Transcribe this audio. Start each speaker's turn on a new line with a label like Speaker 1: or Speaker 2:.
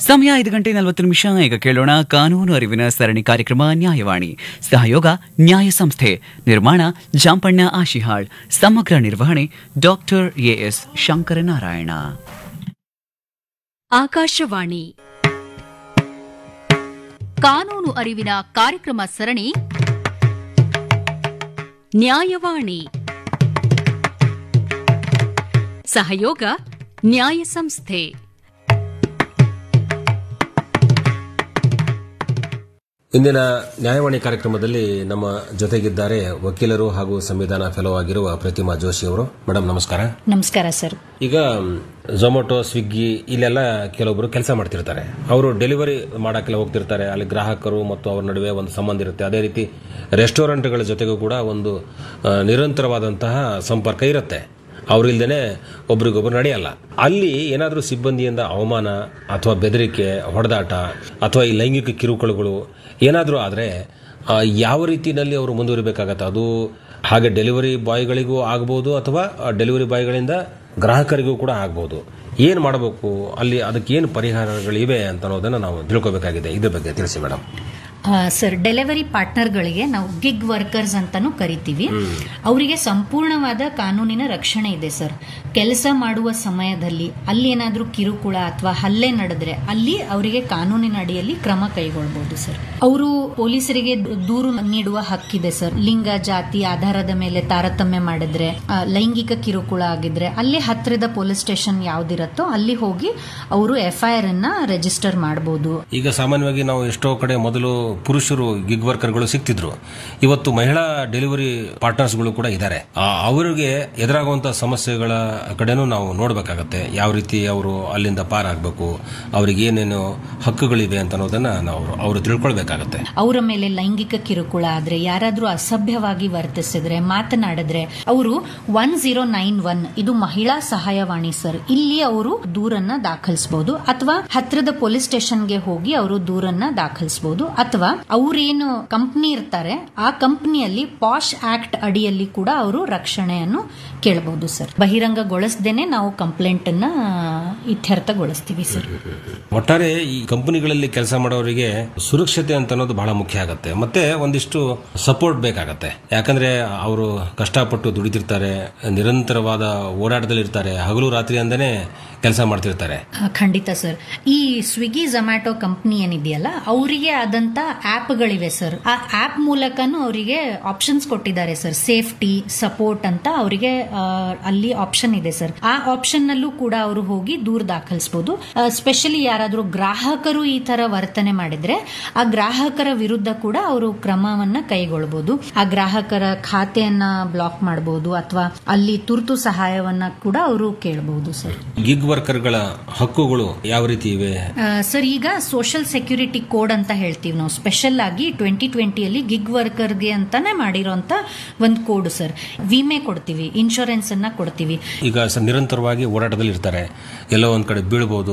Speaker 1: ಸಮಯ ಐದು ಗಂಟೆ ನಲವತ್ತು ನಿಮಿಷ ಈಗ ಕೇಳೋಣ ಕಾನೂನು ಅರಿವಿನ ಸರಣಿ ಕಾರ್ಯಕ್ರಮ ನ್ಯಾಯವಾಣಿ ಸಹಯೋಗ ನ್ಯಾಯ ಸಂಸ್ಥೆ ನಿರ್ಮಾಣ ಜಾಂಪಣ್ಣ ಆಶಿಹಾಳ್ ಸಮಗ್ರ ನಿರ್ವಹಣೆ ಡಾಕ್ಟರ್ ಎಎಸ್ ಶಂಕರನಾರಾಯಣ
Speaker 2: ಆಕಾಶವಾಣಿ ಕಾನೂನು ಅರಿವಿನ ಕಾರ್ಯಕ್ರಮ ಸರಣಿ ನ್ಯಾಯವಾಣಿ ಸಹಯೋಗ ನ್ಯಾಯ ಸಂಸ್ಥೆ
Speaker 3: ಇಂದಿನ ನ್ಯಾಯವಾಣಿ ಕಾರ್ಯಕ್ರಮದಲ್ಲಿ ನಮ್ಮ ಜೊತೆಗಿದ್ದಾರೆ ವಕೀಲರು ಹಾಗೂ ಸಂವಿಧಾನ ಫೆಲೋ ಆಗಿರುವ ಪ್ರತಿಮಾ ಜೋಶಿ ಅವರು ಮೇಡಮ್ ನಮಸ್ಕಾರ
Speaker 4: ನಮಸ್ಕಾರ ಸರ್
Speaker 3: ಈಗ ಝೊಮ್ಯಾಟೊ ಸ್ವಿಗ್ಗಿ ಇಲ್ಲೆಲ್ಲ ಕೆಲವೊಬ್ರು ಕೆಲಸ ಮಾಡ್ತಿರ್ತಾರೆ ಅವರು ಡೆಲಿವರಿ ಮಾಡಕ್ಕೆಲ್ಲ ಹೋಗ್ತಿರ್ತಾರೆ ಅಲ್ಲಿ ಗ್ರಾಹಕರು ಮತ್ತು ಅವ್ರ ನಡುವೆ ಒಂದು ಸಂಬಂಧ ಇರುತ್ತೆ ಅದೇ ರೀತಿ ರೆಸ್ಟೋರೆಂಟ್ಗಳ ಜೊತೆಗೂ ಕೂಡ ಒಂದು ಆ, ನಿರಂತರವಾದಂತಹ ಸಂಪರ್ಕ ಇರುತ್ತೆ ಅವ್ರಿಲ್ದೇನೆ ಒಬ್ರಿಗೊಬ್ರು ನಡೆಯಲ್ಲ ಅಲ್ಲಿ ಏನಾದರೂ ಸಿಬ್ಬಂದಿಯಿಂದ ಅವಮಾನ ಅಥವಾ ಬೆದರಿಕೆ ಹೊಡೆದಾಟ ಅಥವಾ ಈ ಲೈಂಗಿಕ ಕಿರುಕುಳಗಳು ಏನಾದರೂ ಆದರೆ ಯಾವ ರೀತಿಯಲ್ಲಿ ಅವರು ಮುಂದುವರಿಬೇಕಾಗತ್ತೆ ಅದು ಹಾಗೆ ಡೆಲಿವರಿ ಬಾಯ್ಗಳಿಗೂ ಆಗ್ಬೋದು ಅಥವಾ ಡೆಲಿವರಿ ಬಾಯ್ಗಳಿಂದ ಗ್ರಾಹಕರಿಗೂ ಕೂಡ ಆಗ್ಬೋದು ಏನು ಮಾಡಬೇಕು ಅಲ್ಲಿ ಅದಕ್ಕೆ ಏನು ಪರಿಹಾರಗಳಿವೆ ಅಂತ ಅನ್ನೋದನ್ನು ನಾವು ತಿಳ್ಕೊಬೇಕಾಗಿದೆ ಇದ್ರ ಬಗ್ಗೆ ತಿಳಿಸಿ ಮೇಡಮ್
Speaker 4: ಆ, ಸರ್ ಡೆಲಿವರಿ ಪಾರ್ಟ್ನರ್ಗಳಿಗೆ ನಾವು ಗಿಗ್ ವರ್ಕರ್ಸ್ ಅಂತಾನು ಕರಿತೀವಿ ಅವರಿಗೆ ಸಂಪೂರ್ಣವಾದ ಕಾನೂನಿನ ರಕ್ಷಣೆ ಇದೆ ಸರ್ ಕೆಲಸ ಮಾಡುವ ಸಮಯದಲ್ಲಿ ಅಲ್ಲಿ ಏನಾದರೂ ಕಿರುಕುಳ ಅಥವಾ ಹಲ್ಲೆ ನಡೆದ್ರೆ ಅಲ್ಲಿ ಅವರಿಗೆ ಕಾನೂನಿನ ಅಡಿಯಲ್ಲಿ ಕ್ರಮ ಕೈಗೊಳ್ಬಹುದು ಸರ್ ಅವರು ಪೊಲೀಸರಿಗೆ ದೂರು ನೀಡುವ ಹಕ್ಕಿದೆ ಸರ್ ಲಿಂಗ ಜಾತಿ ಆಧಾರದ ಮೇಲೆ ತಾರತಮ್ಯ ಮಾಡಿದ್ರೆ ಆ, ಲೈಂಗಿಕ ಕಿರುಕುಳ ಆಗಿದ್ರೆ ಅಲ್ಲಿ ಹತ್ತಿರದ ಪೊಲೀಸ್ ಸ್ಟೇಷನ್ ಯಾವ್ದಿರತ್ತೋ ಅಲ್ಲಿ ಹೋಗಿ ಅವರು ಎಫ್ಐಆರ್ ಅನ್ನ ರಿಜಿಸ್ಟರ್ ಮಾಡಬಹುದು
Speaker 3: ಈಗ ಸಾಮಾನ್ಯವಾಗಿ ನಾವು ಎಷ್ಟೋ ಕಡೆ ಮೊದಲು ಪುರುಷರು ಗಿಗ್ ವರ್ಕರ್ಗಳು ಸಿಗ್ತಿದ್ರು ಇವತ್ತು ಮಹಿಳಾ ಡೆಲಿವರಿ ಪಾರ್ಟ್ನರ್ಸ್ಗಳು ಕೂಡ ಇದ್ದಾರೆ ಆ, ಅವರಿಗೆ ಎದುರಾಗುವಂತಹ ಸಮಸ್ಯೆಗಳ ಕಡೆನೂ ನಾವು ನೋಡಬೇಕಾಗತ್ತೆ ಯಾವ ರೀತಿ ಅವರು ಅಲ್ಲಿಂದ ಪಾರಾಗಬೇಕು ಅವರಿಗೆ ಏನೇನು ಹಕ್ಕುಗಳಿವೆ ಅಂತ ಅನ್ನೋದನ್ನ ನಾವು ಅವರು ತಿಳ್ಕೊಳ್ಬೇಕಾಗತ್ತೆ
Speaker 4: ಅವರ ಮೇಲೆ ಲೈಂಗಿಕ ಕಿರುಕುಳ ಆದ್ರೆ ಯಾರಾದ್ರೂ ಅಸಭ್ಯವಾಗಿ ವರ್ತಿಸಿದ್ರೆ ಮಾತನಾಡಿದ್ರೆ ಅವರು ಒನ್ ಜೀರೋ ನೈನ್ ಒನ್ ಇದು ಮಹಿಳಾ ಸಹಾಯವಾಣಿ ಸರ್ ಇಲ್ಲಿ ಅವರು ದೂರನ್ನ ದಾಖಲಿಸಬಹುದು ಅಥವಾ ಹತ್ರದ ಪೊಲೀಸ್ ಸ್ಟೇಷನ್ಗೆ ಹೋಗಿ ಅವರು ದೂರನ್ನ ದಾಖಲಿಸಬಹುದು ಅಥವಾ ಅವ್ರೇನು ಕಂಪ್ನಿ ಇರ್ತಾರೆ ಆ ಕಂಪ್ನಿಯಲ್ಲಿ ಪಾಶ್ ಆಕ್ಟ್ ಅಡಿಯಲ್ಲಿ ಕೂಡ ಅವರು ರಕ್ಷಣೆಯನ್ನು ಕೇಳಬಹುದು ಸರ್ ಬಹಿರಂಗಗೊಳಿಸದೇನೆ ನಾವು ಕಂಪ್ಲೇಂಟ್ ಅನ್ನ ಇತ್ಯರ್ಥಗೊಳಿಸ್ತೀವಿ ಸರ್
Speaker 3: ಒಟ್ಟಾರೆ ಈ ಕಂಪನಿಗಳಲ್ಲಿ ಕೆಲಸ ಮಾಡೋರಿಗೆ ಸುರಕ್ಷತೆ ಅಂತ ಅನ್ನೋದು ಬಹಳ ಮುಖ್ಯ ಆಗತ್ತೆ ಮತ್ತೆ ಒಂದಿಷ್ಟು ಸಪೋರ್ಟ್ ಬೇಕಾಗತ್ತೆ ಯಾಕಂದ್ರೆ ಅವರು ಕಷ್ಟಪಟ್ಟು ದುಡಿತಿರ್ತಾರೆ ನಿರಂತರವಾದ ಓಡಾಟದಲ್ಲಿ ಇರ್ತಾರೆ ಹಗಲು ರಾತ್ರಿ ಅಂದೇನೆ ಕೆಲಸ ಮಾಡ್ತಿರ್ತಾರೆ
Speaker 4: ಆ, ಖಂಡಿತ ಸರ್ ಈ ಸ್ವಿಗ್ಗಿ ಝೊಮ್ಯಾಟೊ ಕಂಪ್ನಿ ಏನಿದೆಯಲ್ಲ ಅವರಿಗೆ ಆದಂತ ಆಪ್ಗಳಿವೆ ಸರ್ ಆ ಆಪ್ ಮೂಲಕನೂ ಅವರಿಗೆ ಆಪ್ಷನ್ಸ್ ಕೊಟ್ಟಿದ್ದಾರೆ ಸರ್ ಸೇಫ್ಟಿ ಸಪೋರ್ಟ್ ಅಂತ ಅವರಿಗೆ ಅಲ್ಲಿ ಆಪ್ಷನ್ ಇದೆ ಸರ್ ಆ ಆಪ್ಷನ್ ನಲ್ಲೂ ಕೂಡ ಅವರು ಹೋಗಿ ದೂರ ದಾಖಲಿಸಬಹುದು ಸ್ಪೆಷಲಿ ಯಾರಾದರೂ ಗ್ರಾಹಕರು ಈ ತರ ವರ್ತನೆ ಮಾಡಿದ್ರೆ ಆ ಗ್ರಾಹಕರ ವಿರುದ್ಧ ಕೂಡ ಅವರು ಕ್ರಮವನ್ನ ಕೈಗೊಳ್ಳಬಹುದು ಆ ಗ್ರಾಹಕರ ಖಾತೆಯನ್ನ ಬ್ಲಾಕ್ ಮಾಡಬಹುದು ಅಥವಾ ಅಲ್ಲಿ ತುರ್ತು ಸಹಾಯವನ್ನ ಕೂಡ ಅವರು ಕೇಳಬಹುದು ಸರ್
Speaker 3: ಗಿಗ್ ವರ್ಕರ್ಗಳ ಹಕ್ಕುಗಳು ಯಾವ ರೀತಿ ಇವೆ
Speaker 4: ಆ, ಸರ್ ಈಗ ಸೋಷಿಯಲ್ ಸೆಕ್ಯೂರಿಟಿ ಕೋಡ್ ಅಂತ ಹೇಳ್ತೀವಿ ನಾವು ಸ್ಪೆಷಲ್ ಆಗಿ ಟ್ವೆಂಟಿ ಟ್ವೆಂಟಿಯಲ್ಲಿ ಗಿಗ್ ವರ್ಕರ್ಗೆ ಅಂತಾನೆ ಮಾಡಿರೋಂತ ಒಂದು ಕೋಡ್ ಸರ್ ವಿಮೆ ಕೊಡ್ತೀವಿ ಇನ್ಶೂರೆನ್ಸ್ ಅನ್ನ ಕೊಡ್ತೀವಿ
Speaker 3: ಈಗ ಸ- ನಿರಂತರವಾಗಿ ಓಡಾಟದಲ್ಲಿ ಇರ್ತಾರೆ ಎಲ್ಲೋ ಒಂದ್ ಕಡೆ ಬೀಳ್ಬೋದು